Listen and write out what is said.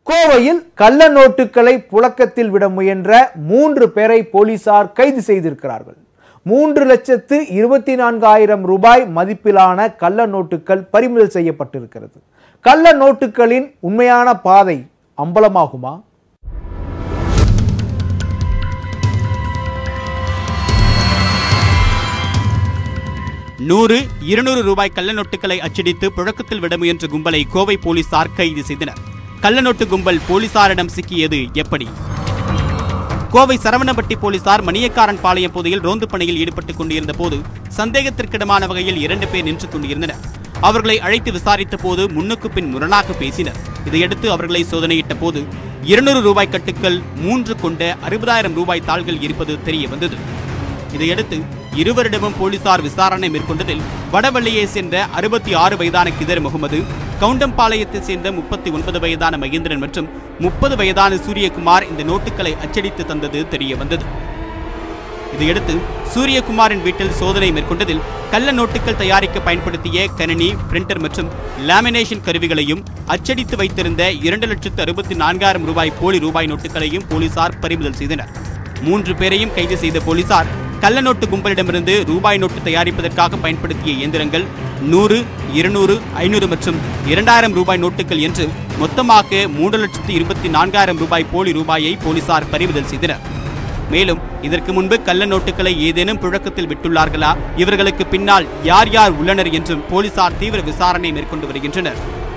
கோவையில் கள்ள நோட்டுகளை புழக்கத்தில் விட முயன்ற மூன்று பேரை போலீசார் கைது செய்திருக்கிறார்கள் மூன்று லட்சத்து இருபத்தி நான்காயிரம் ரூபாய் மதிப்பிலான கள்ள நோட்டுகள் பறிமுதல் செய்யப்பட்டிருக்கிறது கள்ள நோட்டுகளின் உண்மையான பாதை அம்பலமாகுமா நூறு இருநூறு ரூபாய் கள்ள நோட்டுகளை அச்சடித்து புழக்கத்தில் விட முயன்ற கும்பலை கோவை போலீசார் கைது செய்தனர் கள்ள நோட்டு கும்பல் போலீசாரிடம் சிக்கியது எப்படி கோவை சரவணப்பட்டி போலீசார் மணியக்காரன் பாளையம் பகுதியில் ரோந்து பணியில் ஈடுபட்டுக் கொண்டிருந்த போது சந்தேகத்திற்கிடமான வகையில் இரண்டு பேர் நின்று கொண்டிருந்தனர் அவர்களை அழைத்து விசாரித்த போது முன்னுக்கு பின் முரணாக பேசினர் இதையடுத்து அவர்களை சோதனையிட்ட போது இருநூறு ரூபாய் கட்டுக்கள் மூன்று கொண்ட அறுபதாயிரம் ரூபாய் தாள்கள் இருப்பது தெரிய வந்தது இதையடுத்து இருவரிடமும் போலீசார் விசாரணை மேற்கொண்டதில் வடவள்ளியை சேர்ந்த அறுபத்தி ஆறு வயதான கிதர் முகமது கவுண்டம்பாளையத்தைச் சேர்ந்த முப்பத்தி ஒன்பது வயதான மகேந்திரன் மற்றும் முப்பது வயதான சூரியகுமார் இந்த நோட்டுகளை அச்சடித்து தந்தது தெரிய வந்தது இதையடுத்து சூரியகுமாரின் வீட்டில் சோதனை மேற்கொண்டதில் கள்ள நோட்டுகள் தயாரிக்க பயன்படுத்திய கணினி பிரிண்டர் மற்றும் லேமினேஷன் கருவிகளையும் அச்சடித்து வைத்திருந்த இரண்டு லட்சத்து அறுபத்தி நான்காயிரம் ரூபாய் போலி ரூபாய் நோட்டுகளையும் போலீசார் பறிமுதல் செய்தனர் மூன்று பேரையும் கைது செய்த போலீசார் கள்ள நோட்டு கும்பலிடமிருந்து ரூபாய் நோட்டு தயாரிப்பதற்காக பயன்படுத்திய இயந்திரங்கள் நூறு இருநூறு ஐநூறு மற்றும் இரண்டாயிரம் ரூபாய் நோட்டுகள் என்று மொத்தமாக மூன்று லட்சத்து இருபத்தி நான்காயிரம் ரூபாய் போலி ரூபாயை போலீசார் பறிமுதல் செய்தனர் மேலும் இதற்கு முன்பு கள்ள நோட்டுகளை ஏதேனும் புழக்கத்தில் விட்டுள்ளார்களா இவர்களுக்கு பின்னால் யார் யார் உள்ளனர் என்றும் போலீசார் தீவிர விசாரணை மேற்கொண்டு வருகின்றனர்